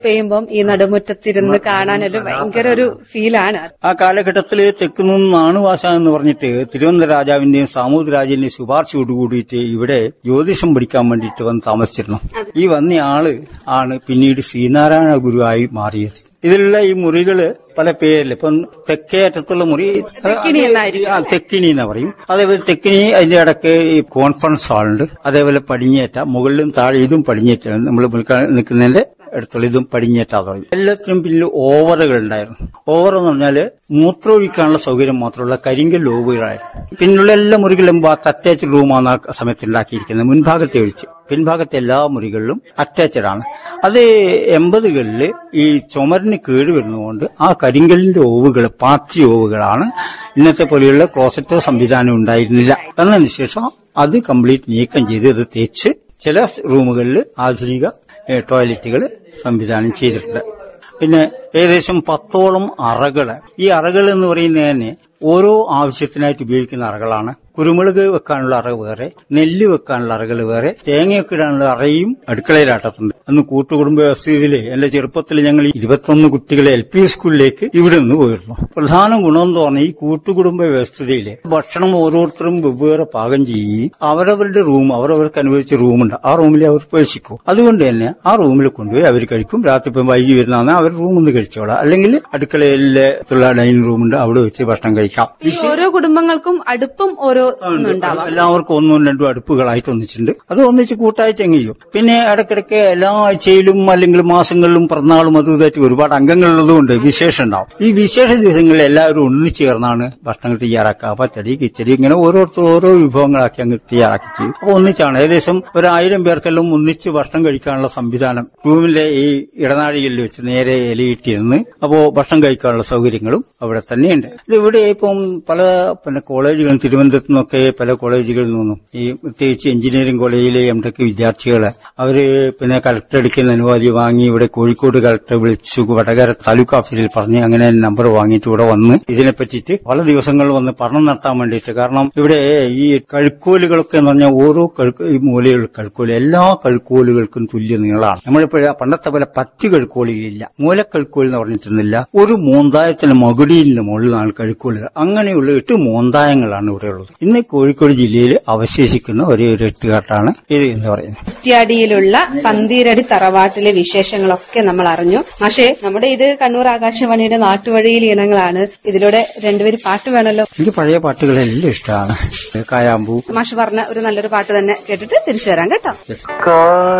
പെയ്യുമ്പം ഈ നടുമുറ്റത്തിരുന്ന് കാണാനൊരു ഭയങ്കര ഒരു ഫീലാണ് ആ കാലഘട്ടത്തിൽ തെക്കുനിന്നാണ് ഭാഷ എന്ന് പറഞ്ഞിട്ട് തിരുവനന്തപുരം രാജാവിന്റെയും സാമൂത് രാജന്റെയും ശുപാർശയോട് കൂടിയിട്ട് ഇവിടെ ജ്യോതിഷം പഠിക്കാൻ വേണ്ടിയിട്ട് വന്ന് താമസിച്ചിരുന്നു ഈ വന്ന ആള് ആണ് പിന്നീട് ശ്രീനാരായണ ഗുരുവായി മാറിയത് ഇതിലുള്ള ഈ മുറികള് പല പേരിൽ ഇപ്പം തെക്കേ അറ്റത്തുള്ള മുറി തെക്കിനി എന്നായിരിക്കും. ആ തെക്കിനി എന്ന് പറയും അതേപോലെ തെക്കിനി അതിന്റെ ഇടയ്ക്ക് ഈ കോൺഫറൻസ് ഹാളുണ്ട് അതേപോലെ പടിഞ്ഞേറ്റ മുകളിലും താഴെ ഇതും പടിഞ്ഞേറ്റ നമ്മൾ നിൽക്കുന്നതിന്റെ അടുത്തുള്ള ഇതും പടിഞ്ഞേറ്റ പറയും എല്ലാത്തിനും പിന്നിൽ ഓവറുകൾ ഉണ്ടായിരുന്നു ഓവർ എന്ന് പറഞ്ഞാല് മൂത്രമൊഴിക്കാനുള്ള സൗകര്യം മാത്രമുള്ള കരിങ്കൽ ഓവുകളായിരുന്നു പിന്നിലുള്ള എല്ലാ മുറികളിലും ബാത്ത് അറ്റാച്ച്ഡ് റൂമാണ് ആ സമയത്ത് ഉണ്ടാക്കിയിരിക്കുന്നത് മുൻഭാഗത്തെ ഒഴിച്ച് പിൻഭാഗത്തെ എല്ലാ മുറികളിലും അറ്റാച്ച്ഡ് ആണ് അത് എൺപതുകളിൽ ഈ ചുമരിന് കേട് വരുന്നതുകൊണ്ട് ആ കരിങ്കലിന്റെ ഓവുകൾ പാത്തി ഓവുകളാണ് ഇന്നത്തെ പോലെയുള്ള ക്ലോസറ്റോ സംവിധാനം ഉണ്ടായിരുന്നില്ല എന്നതിന് ശേഷം അത് കംപ്ലീറ്റ് നീക്കം ചെയ്ത് അത് തേച്ച് ചില റൂമുകളിൽ ആധുനിക ഏഹ്, ടോയ്ലറ്റുകൾ സംവിധാനം ചെയ്തിട്ടുണ്ട് പിന്നെ ഏകദേശം പത്തോളം അറകള് ഈ അറകൾ എന്ന് പറയുന്നത് തന്നെ ഓരോ ആവശ്യത്തിനായിട്ട് ഉപയോഗിക്കുന്ന അറകളാണ് കുരുമുളക് വെക്കാനുള്ള അറ വേറെ നെല്ല് വെക്കാനുള്ള അറകൾ വേറെ തേങ്ങയൊക്കെ ഇടാനുള്ള അറയും അടുക്കളയിലാട്ടത്തുണ്ട് അന്ന് കൂട്ടുകുടുംബ വ്യവസ്ഥയില് എന്റെ ചെറുപ്പത്തിൽ ഞങ്ങൾ ഇരുപത്തൊന്ന് കുട്ടികളെ എൽ പി സ്കൂളിലേക്ക് ഇവിടെ നിന്ന് പോയിരുന്നു പ്രധാന ഗുണം എന്ന് പറഞ്ഞാൽ ഈ കൂട്ടുകുടുംബ വ്യവസ്ഥയില് ഭക്ഷണം ഓരോരുത്തരും വെവ്വേറെ പാകം ചെയ്യുകയും അവരവരുടെ റൂം അവരവർക്ക് അനുവദിച്ച റൂമുണ്ട് ആ റൂമിൽ അവർ പ്രവേശിക്കും അതുകൊണ്ട് തന്നെ ആ റൂമിൽ കൊണ്ടുപോയി അവർ കഴിക്കും രാത്രി ഇപ്പം വൈകി വരുന്നതാണ് അവർ റൂമിൽ നിന്ന് കഴിച്ചോളാം അല്ലെങ്കിൽ അടുക്കളയിലെ ഡൈനിങ് റൂമുണ്ട് അവിടെ വെച്ച് ഭക്ഷണം കഴിക്കാം ഈ ഓരോ കുടുംബങ്ങൾക്കും അടുപ്പും ഓരോ ഉണ്ടാവാം എല്ലാവർക്കും ഒന്നും രണ്ടും അടുപ്പുകളായിട്ട് ഒന്നിച്ചിട്ടുണ്ട് അത് ഒന്നിച്ച് കൂട്ടായിട്ട് അങ്ങ് ചെയ്യും പിന്നെ ഇടയ്ക്കിടയ്ക്ക് എല്ലാ ആഴ്ചയിലും അല്ലെങ്കിൽ മാസങ്ങളിലും പിറന്നാളും അതും ഇതായിട്ട് ഒരുപാട് അംഗങ്ങളുള്ളതുകൊണ്ട് വിശേഷം ഉണ്ടാവും ഈ വിശേഷ ദിവസങ്ങളിൽ എല്ലാവരും ഒന്നിച്ചു ചേർന്നാണ് ഭക്ഷണങ്ങൾ തയ്യാറാക്കുക പച്ചടി കിച്ചടി ഇങ്ങനെ ഓരോരുത്തർ ഓരോ വിഭവങ്ങളാക്കി അങ്ങ് തയ്യാറാക്കി ചെയ്യും അപ്പൊ ഒന്നിച്ചാണ് ഏകദേശം ഒരു ആയിരം പേർക്കെല്ലാം ഒന്നിച്ച് ഭക്ഷണം കഴിക്കാനുള്ള സംവിധാനം റൂമിലെ ഈ ഇടനാഴികളിൽ വെച്ച് നേരെ ഇലയിട്ടിരുന്ന് അപ്പോ ഭക്ഷണം കഴിക്കാനുള്ള സൗകര്യങ്ങളും അവിടെ തന്നെയുണ്ട് ഇത് ഇവിടെ ഇപ്പം പല പിന്നെ കോളേജുകളും തിരുവനന്തപുരത്ത് നിന്നൊക്കെ പല കോളേജുകളിൽ നിന്നും ഈ പ്രത്യേകിച്ച് എഞ്ചിനീയറിംഗ് കോളേജിലെ എം ടെക് വിദ്യാർത്ഥികള് അവര് പിന്നെ കളക്ടർ അടിക്കുന്ന അനുമതി വാങ്ങി ഇവിടെ കോഴിക്കോട് കളക്ടർ വിളിച്ചു വടകര താലൂക്ക് ഓഫീസിൽ പറഞ്ഞ് അങ്ങനെ നമ്പർ വാങ്ങിയിട്ട് ഇവിടെ വന്ന് ഇതിനെ പറ്റിയിട്ട് പല ദിവസങ്ങളിൽ വന്ന് പഠനം നടത്താൻ വേണ്ടിയിട്ട് കാരണം ഇവിടെ ഈ കഴുക്കോലുകളൊക്കെ എന്ന് പറഞ്ഞാൽ ഓരോ കഴുക്ക് ഈ മൂലയുള്ള കഴുക്കോല് എല്ലാ കഴുക്കോലുകൾക്കും തുല്യ നീളമാണ് നമ്മളിപ്പോഴ പണ്ടത്തെ പോലെ പത്ത് കഴുക്കോലുകളില്ല മൂലക്കഴുക്കോൽ എന്ന് പറഞ്ഞിട്ടൊന്നുമില്ല ഒരു മൂന്തായത്തിന് മകുടിയിലിന്റെ മുകളിലാണ് കഴുക്കോലുകൾ അങ്ങനെയുള്ള എട്ട് മൂന്തായങ്ങളാണ് ഇവിടെ ഉള്ളത് ഇന്ന് കോഴിക്കോട് ജില്ലയിൽ അവശേഷിക്കുന്ന ഒരേ ഒരു എട്ടുകാട്ടാണ് ഇത് എന്ന് പറയുന്നത് കുറ്റ്യാടിയിലുള്ള പന്തീരടി തറവാട്ടിലെ വിശേഷങ്ങളൊക്കെ നമ്മൾ അറിഞ്ഞു പക്ഷേ നമ്മുടെ ഇത് കണ്ണൂർ ആകാശവാണിയുടെ നാട്ടുവഴിയിൽ ഇനങ്ങളാണ് ഇതിലൂടെ രണ്ടുപേര് പാട്ട് വേണമല്ലോ എനിക്ക് പഴയ പാട്ടുകളെല്ലാം ഇഷ്ടമാണ് കായാമ്പൂ മാഷ് പറഞ്ഞ ഒരു നല്ലൊരു പാട്ട് തന്നെ കേട്ടിട്ട് തിരിച്ചു വരാം കേട്ടോ കാ